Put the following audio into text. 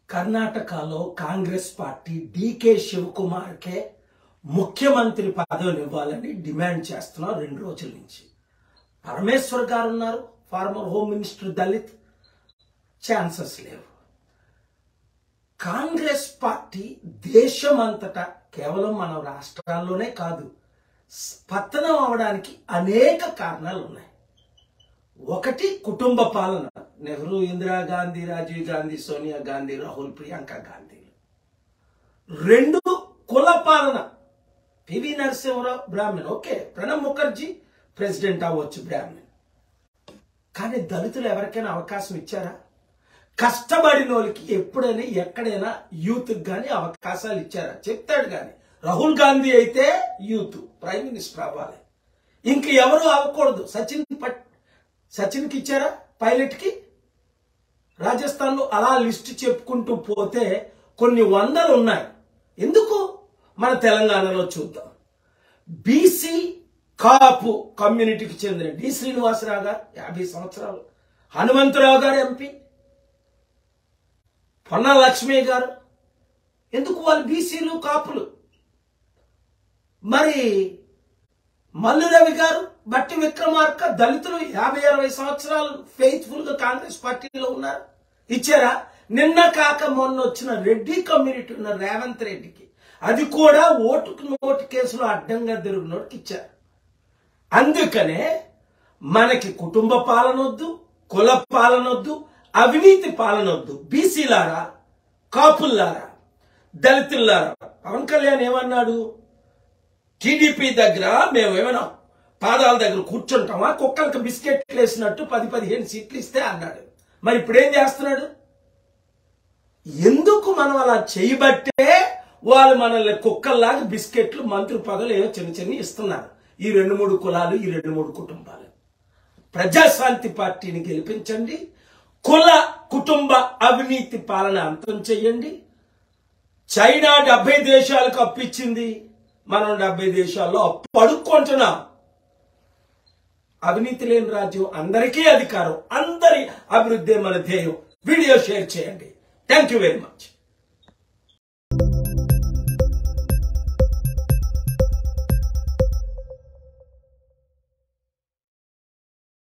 కర్ణాటకలో Congress party DK శివకుమార్కే ముఖ్యమంత్రి పదవిని ఇవ్వాలని డిమాండ్ చేస్తున్నాం రెండు రోజుల నుంచి పరమేశ్వర్ గారు ఉన్నారు former home minister Dalit chances లేవు కాంగ్రెస్ పార్టీ దేశమంతటా కేవలం మన రాష్ట్రాల్లోనే కాదు పతనం అవడానికి అనేక కారణాలు ఉన్నాయి ఒకటి కుటుంబ పాలన నెహ్రూ ఇందిరాగాంధీ రాజీవ్ గాంధీ సోనియా గాంధీ రాహుల్ ప్రియాంక గాంధీ రెండు కుల పాలన PV Narasimha Rao Brahmin okay Pranab Mukherjee president అవ్వచ్చు బ్రాహ్మణ్ కానీ దళితులు ఎవరికైనా అవకాశం ఇచ్చారా కష్టపడిన వాళ్ళకి ఎప్పుడైనా ఎక్కడైనా యూత్ కానీ అవకాశాలు ఇచ్చారా చెప్తాడు కానీ రాహుల్ గాంధీ అయితే యూత్ ప్రైమ్ మినిస్టర్ అవ్వాలి ఇంక ఎవరు అవ్వకూడదు సచిన్ పట్ సచిన్కి ఇచ్చారా పైలట్కి రాజస్థాన్లో అలా లిస్ట్ చెప్పుకుంటూ పోతే కొన్ని వందలు ఉన్నాయి ఎందుకు మన తెలంగాణలో చూద్దాం బీసీ కాపు కమ్యూనిటీకి చెందిన డి శ్రీనివాసరావు గారు యాభై సంవత్సరాలు హనుమంతరావు గారు ఎంపీ పొన్న లక్ష్మి గారు ఎందుకు వాళ్ళు బీసీలు కాపులు మరి మల్లు రవి గారు బట్టి విక్రమార్క దళితులు యాభై అరవై సంవత్సరాలు ఫెయిత్ఫుల్ గా కాంగ్రెస్ పార్టీలో ఉన్నారు ఇచ్చారా నిన్న కాక మొన్న వచ్చిన రెడ్డి కమ్యూనిటీ ఉన్న రేవంత్ రెడ్డికి అది కూడా ఓటుకు నోటు కేసులో అడ్డంగా తిరుగునోటికి ఇచ్చారు అందుకనే మనకి కుటుంబ పాలనొద్దు కుల పాలనొద్దు అవినీతి పాలనొద్దు బీసీలారా కాపుల్లారా దళితుల్లారా పవన్ కళ్యాణ్ ఏమన్నాడు టీడీపీ దగ్గర మేము ఏమైనా పాదాల దగ్గర కూర్చుంటామా కుక్కలకు బిస్కెట్లు వేసినట్టు పది పదిహేను సీట్లు ఇస్తే అన్నాడు మరి ఇప్పుడేం చేస్తున్నాడు ఎందుకు మనం అలా చేయబట్టే వాళ్ళు మనల్ని కుక్కల్లాగా బిస్కెట్లు మంత్రి పదవులు ఏవో చిన్న చిన్న ఇస్తున్నారు ఈ రెండు మూడు కులాలు ఈ రెండు మూడు కుటుంబాలు ప్రజాశాంతి పార్టీని గెలిపించండి కుల కుటుంబ అవినీతి పాలన అంతం చెయ్యండి చైనా డెబ్బై దేశాలకు అప్పిచ్చింది మనం డెబ్బై దేశాల్లో అప్పు అడుక్కుంటున్నాం అవినీతి లేని రాజ్యం అందరికీ అధికారం అందరి అభివృద్ధి మన ధ్యేయం వీడియో షేర్ చేయండి థ్యాంక్ యూ వెరీ మచ్